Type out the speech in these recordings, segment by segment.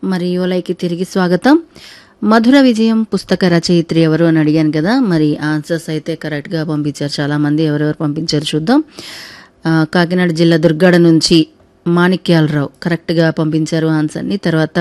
మరి యోలైకి తిరిగి స్వాగతం మధుర విజయం పుస్తక రచయిత్రి ఎవరు అని అడిగాను కదా మరి ఆన్సర్స్ అయితే కరెక్ట్గా పంపించారు చాలామంది ఎవరెవరు పంపించారు చూద్దాం ఆ, కాకినాడ జిల్లా దుర్గాడ నుంచి మాణిక్యాలరావు కరెక్ట్గా పంపించారు ఆన్సర్ని తర్వాత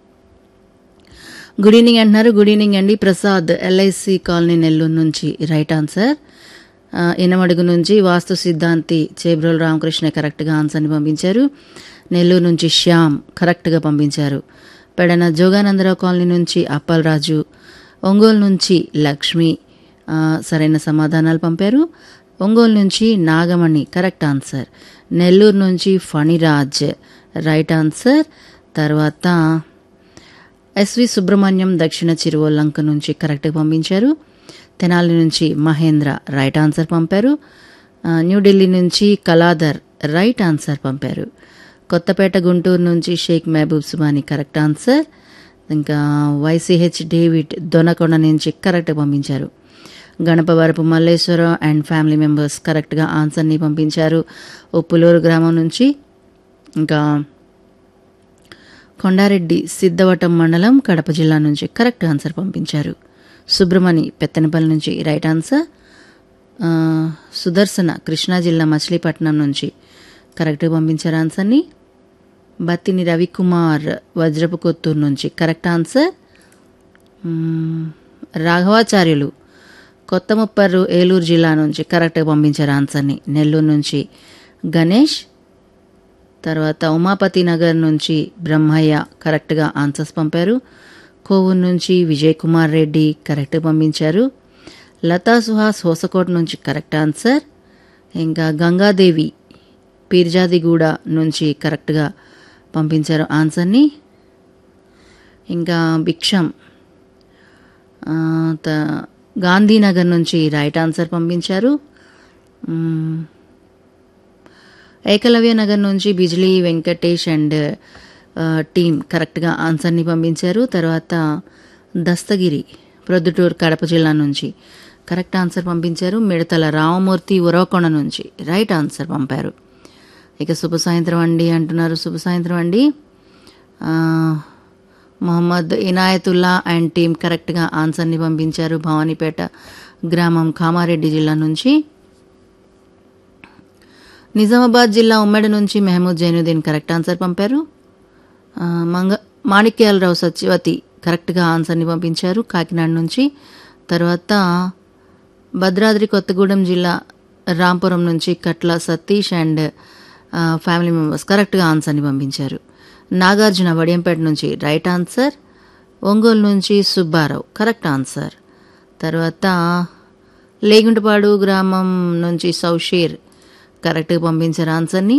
గుడ్ ఈవినింగ్ అంటున్నారు గుడ్ ఈవినింగ్ అండి ప్రసాద్ ఎల్ఐసి కాలనీ నెల్లూరు నుంచి రైట్ ఆన్సర్ ఆ, ఇనమడుగు నుంచి వాస్తు సిద్ధాంతి చేబ్రోలు రామకృష్ణ కరెక్ట్గా ఆన్సర్ని పంపించారు నెల్లూరు నుంచి శ్యామ్ కరెక్ట్గా పంపించారు పెడన జోగానందరావు కాలనీ నుంచి అప్పలరాజు ఒంగోలు నుంచి లక్ష్మి ఆ, సరైన సమాధానాలు పంపారు ఒంగోలు నుంచి నాగమణి కరెక్ట్ ఆన్సర్ నెల్లూరు నుంచి ఫణిరాజ్ రైట్ ఆన్సర్ తర్వాత ఎస్వి సుబ్రహ్మణ్యం దక్షిణ చిరువల్లంక నుంచి కరెక్ట్గా పంపించారు తెనాలి నుంచి మహేంద్ర రైట్ ఆన్సర్ పంపారు ఆ, న్యూఢిల్లీ నుంచి కలాదర్ రైట్ ఆన్సర్ పంపారు కొత్తపేట గుంటూరు నుంచి షేక్ మహబూబ్ సుబాని కరెక్ట్ ఆన్సర్ ఇంకా వైసీహెచ్ డేవిడ్ దొనకొండ నుంచి కరెక్ట్గా పంపించారు Ganapavarapu Malleswaram and family members కరెక్ట్గా ఆన్సర్ని పంపించారు ఉప్పులూరు గ్రామం నుంచి ఇంకా కొండారెడ్డి సిద్ధవటం మండలం కడప జిల్లా నుంచి కరెక్ట్ ఆన్సర్ పంపించారు సుబ్రమణి పెత్తనపల్లి నుంచి రైట్ ఆన్సర్ ఆ, సుదర్శన కృష్ణా జిల్లా మచిలీపట్నం నుంచి కరెక్ట్గా పంపించారు ఆన్సర్ని బత్తిని రవికుమార్ వజ్రపు కొత్తూరు నుంచి కరెక్ట్ ఆన్సర్ మ్మ్, రాఘవాచార్యులు కొత్త ముప్పర్రు ఏలూరు జిల్లా నుంచి కరెక్ట్గా పంపించారు ఆన్సర్ని నెల్లూరు నుంచి గణేష్ తర్వాత ఉమాపతి నగర్ నుంచి బ్రహ్మయ్య కరెక్ట్గా ఆన్సర్స్ పంపారు కోవూరు నుంచి విజయ్ కుమార్ రెడ్డి కరెక్ట్గా పంపించారు లతా సుహాస్ హోసకోట్ నుంచి కరెక్ట్ ఆన్సర్ ఇంకా గంగాదేవి పీర్జాదిగూడ నుంచి కరెక్ట్గా పంపించారు ఆన్సర్ని ఇంకా భిక్షం ఆ, త- గాంధీనగర్ నుంచి రైట్ ఆన్సర్ పంపించారు మ్మ్. ఏకలవ్య నగర్ నుంచి బిజ్లీ వెంకటేష్ అండ్ ఆ, టీం కరెక్ట్గా ఆన్సర్ని పంపించారు తర్వాత దస్తగిరి ప్రొద్దుటూరు కడప జిల్లా నుంచి కరెక్ట్ ఆన్సర్ పంపించారు మిడతల రామమూర్తి ఉరవకొండ నుంచి రైట్ ఆన్సర్ పంపారు ఇక శుభ సాయంత్రం అండి అంటున్నారు శుభ సాయంత్రం అండి ఆ, మొహమ్మద్ ఇనాయతుల్లా అండ్ టీం కరెక్ట్గా ఆన్సర్ని పంపించారు భవానీపేట గ్రామం కామారెడ్డి జిల్లా నుంచి నిజామాబాద్ జిల్లా ఉమ్మడి నుంచి మెహమూద్ జైనుద్దీన్ కరెక్ట్ ఆన్సర్ పంపారు ఆ, మంగ మాణిక్యాలరావు సత్యవతి కరెక్ట్గా ఆన్సర్ని పంపించారు కాకినాడ నుంచి తర్వాత భద్రాద్రి కొత్తగూడెం జిల్లా రాంపురం నుంచి కట్ల సతీష్ అండ్ ఆ, ఫ్యామిలీ మెంబర్స్ కరెక్ట్గా ఆన్సర్ని పంపించారు నాగార్జున వడియంపేట నుంచి రైట్ ఆన్సర్ ఒంగోలు నుంచి సుబ్బారావు కరెక్ట్ ఆన్సర్ తర్వాత లేగుంటపాడు గ్రామం నుంచి సౌషీర్ కరెక్ట్గా పంపించారు ఆన్సర్ని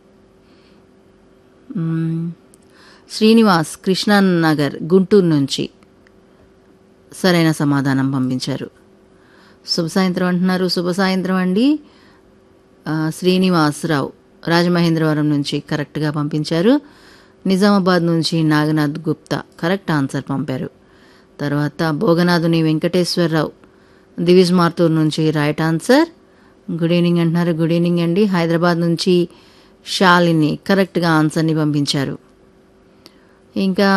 మ్మ్. శ్రీనివాస్ కృష్ణానగర్ గుంటూరు నుంచి సరైన సమాధానం పంపించారు శుభ సాయంత్రం అంటున్నారు శుభ సాయంత్రం అండి ఆ, శ్రీనివాసరావు రాజమహేంద్రవరం నుంచి కరెక్ట్గా పంపించారు నిజామాబాద్ నుంచి నాగనాథ్ గుప్తా కరెక్ట్ ఆన్సర్ పంపారు తర్వాత భోగనాథుని వెంకటేశ్వరరావు దివిజ్ మార్తూర్ నుంచి రైట్ ఆన్సర్ గుడ్ ఈవినింగ్ అంటున్నారు గుడ్ ఈవినింగ్ అండి హైదరాబాద్ నుంచి షాలిని కరెక్ట్గా ఆన్సర్ని పంపించారు ఇంకా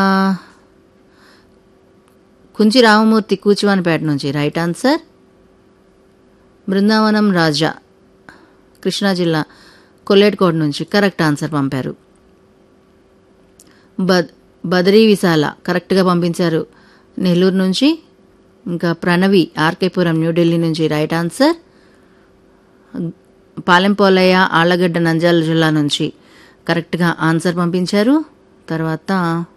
కుంచి రామమూర్తి కూచివానిపేట నుంచి రైట్ ఆన్సర్ బృందావనం రాజా కృష్ణా జిల్లా కొల్లేటికోట నుంచి కరెక్ట్ ఆన్సర్ పంపారు బద్ బదరీ విశాల కరెక్ట్గా పంపించారు నెల్లూరు నుంచి ఇంకా ప్రణవి ఆర్కేపురం న్యూఢిల్లీ నుంచి రైట్ ఆన్సర్ పాలెంపోలయ్య ఆళ్లగడ్డ నంద్యాల జిల్లా నుంచి కరెక్ట్గా ఆన్సర్ పంపించారు తర్వాత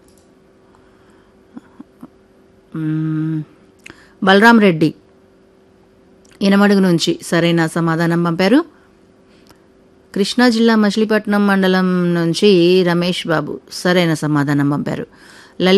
మ్మ్, బలరాం రెడ్డి ఇనమడుగు నుంచి సరైన సమాధానం పంపారు కృష్ణా జిల్లా మచిలీపట్నం మండలం నుంచి రమేష్ బాబు సరైన సమాధానం పంపారు